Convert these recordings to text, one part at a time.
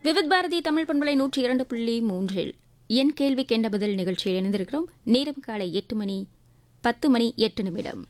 விவித் பாரதி தமிழ் பண்பலை நூற்றி இரண்டு புள்ளி மூன்றில் என் கேள்வி கேண்ட பதில் நிகழ்ச்சியில் இணைந்திருக்கிறோம் நேரம் காலை எட்டு மணி பத்து மணி எட்டு நிமிடம்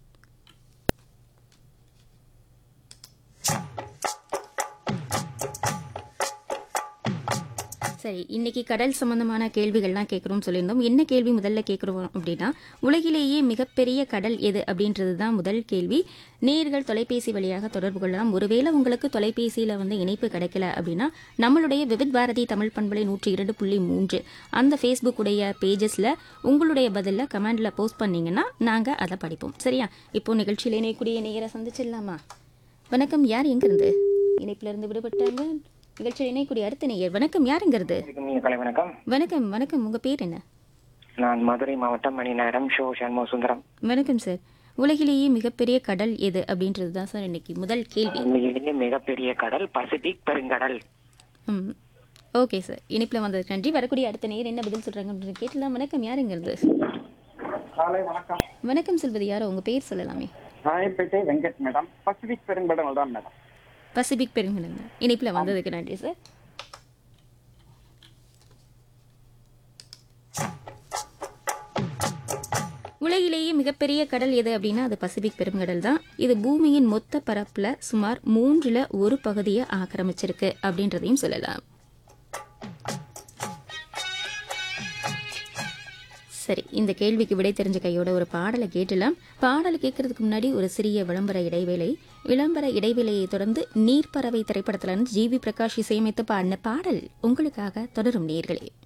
சரி இன்னைக்கு கடல் சம்பந்தமான கேள்விகள்லாம் கேட்குறோம் சொல்லியிருந்தோம் என்ன கேள்வி முதல்ல கேட்குறோம் அப்படின்னா உலகிலேயே மிகப்பெரிய கடல் எது அப்படின்றது தான் முதல் கேள்வி நேர்கள் தொலைபேசி வழியாக தொடர்பு கொள்ளலாம் ஒருவேளை உங்களுக்கு தொலைபேசியில் வந்து இணைப்பு கிடைக்கல அப்படின்னா நம்மளுடைய விவித் பாரதி தமிழ் பண்பலை நூற்றி இரண்டு புள்ளி மூன்று அந்த ஃபேஸ்புக் உடைய பேஜஸில் உங்களுடைய பதிலில் கமெண்டில் போஸ்ட் பண்ணீங்கன்னா நாங்கள் அதை படிப்போம் சரியா இப்போ நிகழ்ச்சியில் இணையக்கூடிய நேரை சந்திச்சிடலாமா வணக்கம் யார் எங்கிருந்து இணைப்பிலிருந்து விடுபட்டாங்க நிகழ்ச்சியில் இணையக்கூடிய அடுத்த நேயர் வணக்கம் யாருங்கிறது வணக்கம் நீங்க கலை வணக்கம் வணக்கம் வணக்கம் உங்க பேர் என்ன நான் மதுரை மாவட்டம் மணிநகரம் ஷோ சண்முக சுந்தரம் வணக்கம் சார் உலகிலேயே மிகப்பெரிய கடல் எது அப்படின்றது தான் சார் இன்னைக்கு முதல் கேள்வி உண்மையிலேயே மிகப்பெரிய கடல் பசிபிக் பெருங்கடல் ம் ஓகே சார் இனிப்பில் வந்ததுக்கு நன்றி வரக்கூடிய அடுத்த நேர் என்ன பதில் சொல்றாங்கன்னு கேட்டலாம் வணக்கம் யாருங்கிறது காலை வணக்கம் வணக்கம் செல்வது யாரோ உங்க பேர் சொல்லலாமே ராயப்பேட்டை வெங்கட் மேடம் பசிபிக் பெருங்கடல் தான் மேடம் பசிபிக் பெருங்கடல் இனிப்பில் வந்ததுக்கு நன்றி சார் உலகிலேயே மிகப்பெரிய கடல் எது அப்படின்னா அது பசிபிக் பெருங்கடல் தான் இது பூமியின் மொத்த பரப்புல சுமார் மூன்றுல ஒரு பகுதியை ஆக்கிரமிச்சிருக்கு அப்படின்றதையும் சொல்லலாம் சரி இந்த கேள்விக்கு விடை தெரிஞ்ச கையோட ஒரு பாடலை கேட்டலாம் பாடலை கேட்கறதுக்கு முன்னாடி ஒரு சிறிய விளம்பர இடைவேளை விளம்பர இடைவேளையை தொடர்ந்து நீர்ப்பறவை திரைப்படத்துல இருந்து ஜி வி பிரகாஷ் இசையமைத்து பாடின பாடல் உங்களுக்காக தொடரும் நேர்களே